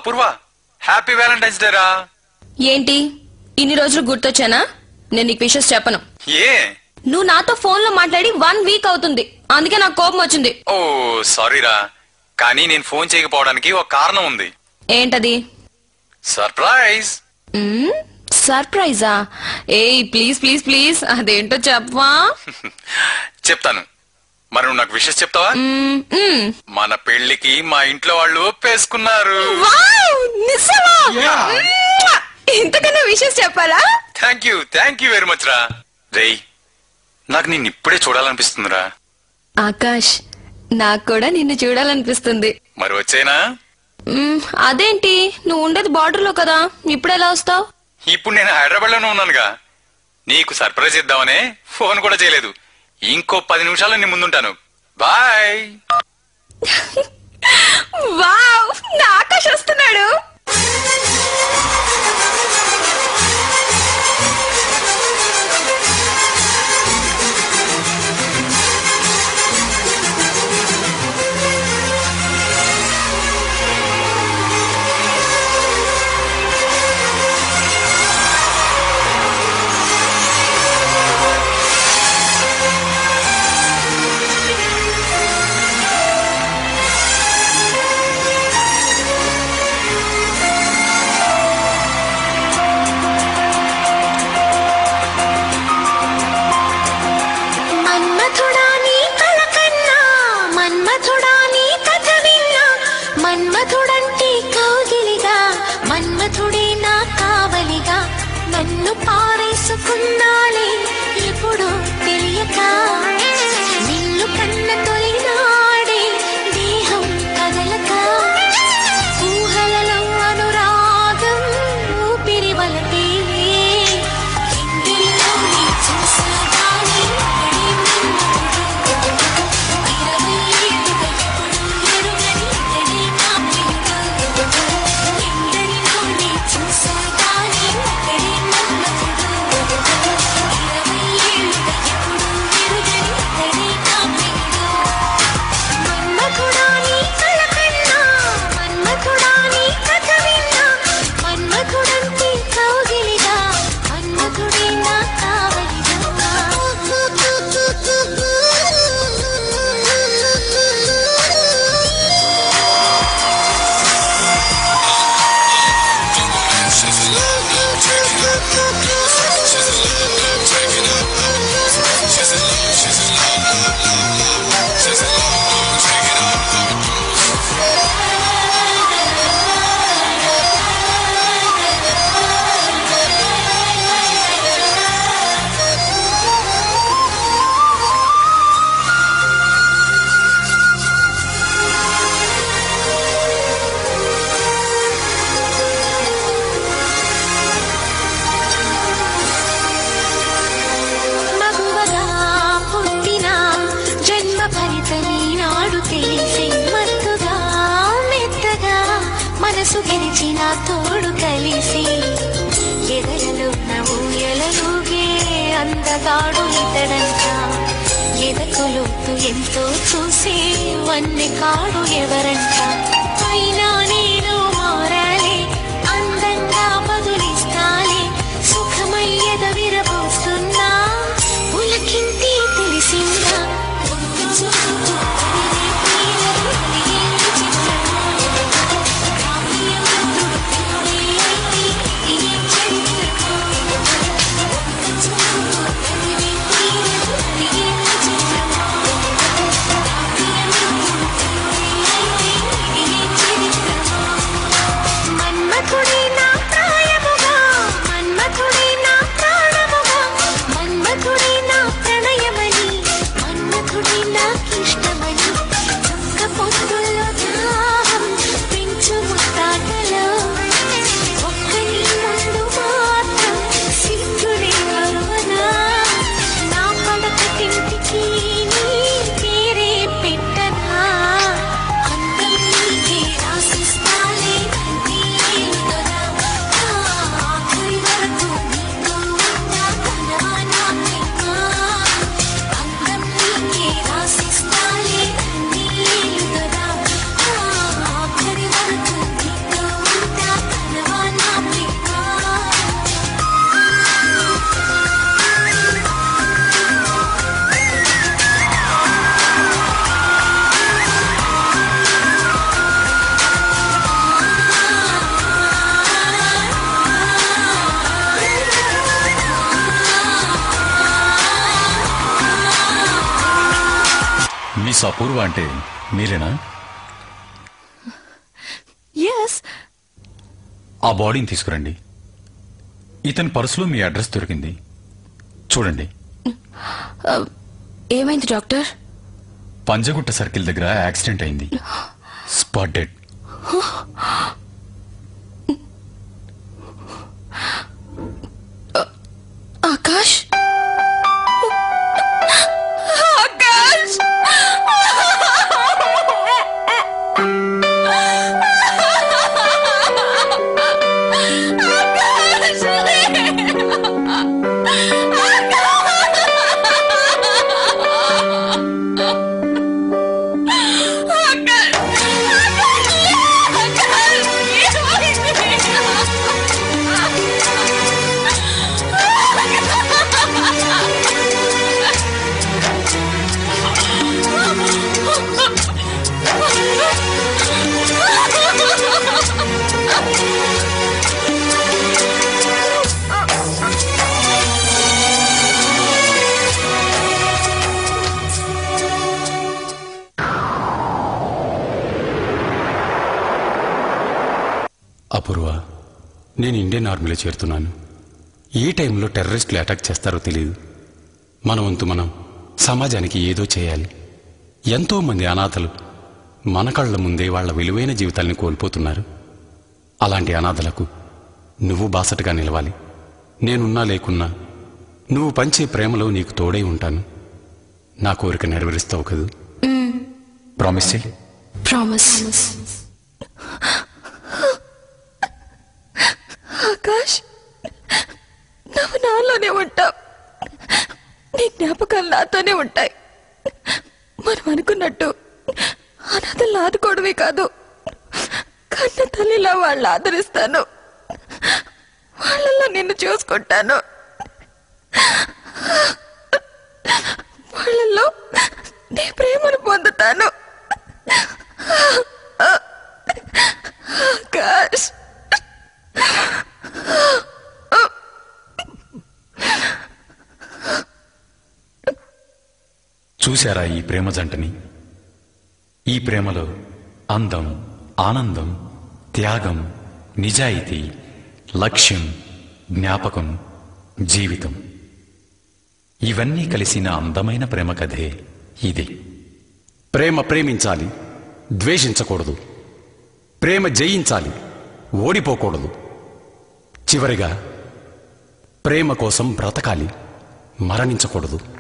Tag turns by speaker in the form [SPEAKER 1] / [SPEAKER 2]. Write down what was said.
[SPEAKER 1] అపూర్వ happy Valentine's day రా
[SPEAKER 2] ఏంటి ఇన్ని రోజులు గుర్తొచ్చానా నేను నీకు విషెస్ చెప్పను
[SPEAKER 1] ఏ
[SPEAKER 2] నువ్వు నాతో ఫోన్ లో మాట్లాడి వన్ వీక్ అవుతుంది అందుకే నాకు కోపం వచ్చింది
[SPEAKER 1] ఓ సారీ రా కానీ నేను ఫోన్ చేయకపోవడానికి ఒక కారణం ఉంది
[SPEAKER 2] ఏంటది
[SPEAKER 1] సర్ప్రైజ్
[SPEAKER 2] మ్మ్? సర్ప్రైజా ఏయ్ ప్లీజ్ ప్లీజ్ ప్లీజ్ అదేంటో చెప్పవా
[SPEAKER 1] చెప్తాను మరి నువ్వు నాకు విషయం చెప్తావా
[SPEAKER 2] మ్మ్, మ్మ్.
[SPEAKER 1] మన పెళ్లికి మా ఇంట్లో వాళ్ళు ఒప్పేసుకున్నారు
[SPEAKER 2] వావ్! నిజమా? మ్మ్! ఇంతకన్నా విషెస్ చెప్పాలా
[SPEAKER 1] thank you thank you very much రా రేయ్ నాకు నిన్ను ఇప్పుడే చూడాలనిపిస్తుందిరా
[SPEAKER 2] ఆకాష్ నాకు కూడా నిన్ను చూడాలనిపిస్తుంది
[SPEAKER 1] మరి వచ్చేనా
[SPEAKER 2] మ్మ్, అదేంటి నువ్వు ఉండేది బార్డర్ లో కదా ఇప్పుడు ఎలా వస్తావు
[SPEAKER 1] ఇప్పుడు నేను హైదరాబాద్ లోనే ఉన్నానుగా నీకు సర్ప్రైజ్ ఇద్దామనే ఫోన్ కూడా చేయలేదు ఇంకో పది నిమిషాలు నీ ముందుంటాను బాయ్
[SPEAKER 2] వావ్ నా ఆకాష్ వస్తున్నాడు
[SPEAKER 3] మన్మథుడా నీ కల కన్నా మన్మథుడా నీ కథ విన్నా మన్మథుడంటే కౌగిలిగా మన్మథుడే నా కావలిగా నన్ను పారేసుకున్నాలే ఎప్పుడు తెలియక నిన్ను కన్న తొలినాడే దేహం కదలక ఊహలలో అనురాగం ఊపిరి వలపే ఎంగిలిలోని చూసాగానే పడి మన్మథుడు. ఇరవై ఏళ్ళుగా ఎప్పుడూ ఎరుగని ఇతడే నా ప్రియుడు. ఎందరిలోని చూసాగానే ఒకడే మన్మథుడు. ఇరవై ఏళ్ళుగా ఎప్పుడూ ఎరుగని ఇతడే నా ప్రియుడు. మన్మథుడా నీ కల కన్నా మన్మథుడా నీ కథ విన్నా మన్మథుడంటే కౌగిలిగా మన్మథుడే నా మగువగా పుట్టిన జన్మ ఫలితమీ నాడు తెలిసి మత్తుగా మెత్తగా మనసు గెలిచిన తోడు కలిసి ఎదలలో ఊయలలుగే అందగాడు ఇతడంట ఎదకులుతూ ఎంతో చూసే వన్నె కాడు ఎవరంట అయినా నేను మారాలే అందంగా బదులిస్తాలే సుఖమయ్యద విరబోస్తున్నా పులకింతి తెలిసిందా ఒక్క చూపుతో కదిలే తీరదు కలిగే చిత్రము. కావ్యవంతుడు దేవుడే అయితే ఇది చరిత్రకు. ఒక్క చూపుతో కదిలే తీరదు కలిగే చిత్రము. కావ్యవంతుడు దేవుడే అయితే ఇది చరిత్రము.
[SPEAKER 1] మిస్ అపూర్వ అంటే మీరేనా
[SPEAKER 2] ఎస్
[SPEAKER 1] ఆ బాడీని తీసుకురండి ఇతని పర్సులో మీ అడ్రస్ దొరికింది చూడండి
[SPEAKER 2] ఏమైంది డాక్టర్
[SPEAKER 1] పంజగుట్ట సర్కిల్ దగ్గర యాక్సిడెంట్ అయింది స్పాట్ డెడ్
[SPEAKER 2] ఆకాష్ ఆకాష్
[SPEAKER 4] అపూర్వ నేను ఇండియన్ ఆర్మీలో చేరుతున్నాను ఏ టైంలో టెర్రరిస్టులు అటాక్ చేస్తారో తెలియదు మన వంతు మనం సమాజానికి ఏదో చేయాలి ఎంతో మంది అనాథలు మన కళ్ళ ముందే వాళ్ళ విలువైన జీవితాల్ని కోల్పోతున్నారు అలాంటి అనాథలకు నువ్వు బాసటగా నిలవాలి నేనున్నా లేకున్నా నువ్వు పంచే ప్రేమలో నీకు తోడై ఉంటాను నా కోరిక నెరవేరుస్తావు కదూ
[SPEAKER 1] ప్రామిస్ చేయి
[SPEAKER 2] ప్రామిస్ ఆకాష్ నువ్వు నాలోనే ఉంటావు నీ జ్ఞాపకాలు నాతోనే ఉంటాయి మనం అనుకున్నట్టు అనాథలు ఆదుకోవడమే కాదు కన్న తల్లిలా వాళ్ళు ఆదరిస్తాను వాళ్ళల్లో నిన్ను చూసుకుంటాను వాళ్ళల్లో నీ ప్రేమను పొందుతాను ఆకాష్
[SPEAKER 1] చూశారా ఈ ప్రేమ జంటని ఈ ప్రేమలో అందం ఆనందం త్యాగం నిజాయితీ లక్ష్యం జ్ఞాపకం జీవితం ఇవన్నీ కలిసిన అందమైన ప్రేమ కథే ఇది
[SPEAKER 4] ప్రేమ ప్రేమించాలి ద్వేషించకూడదు ప్రేమ జయించాలి ఓడిపోకూడదు చివరిగా ప్రేమ కోసం బ్రతకాలి మరణించకూడదు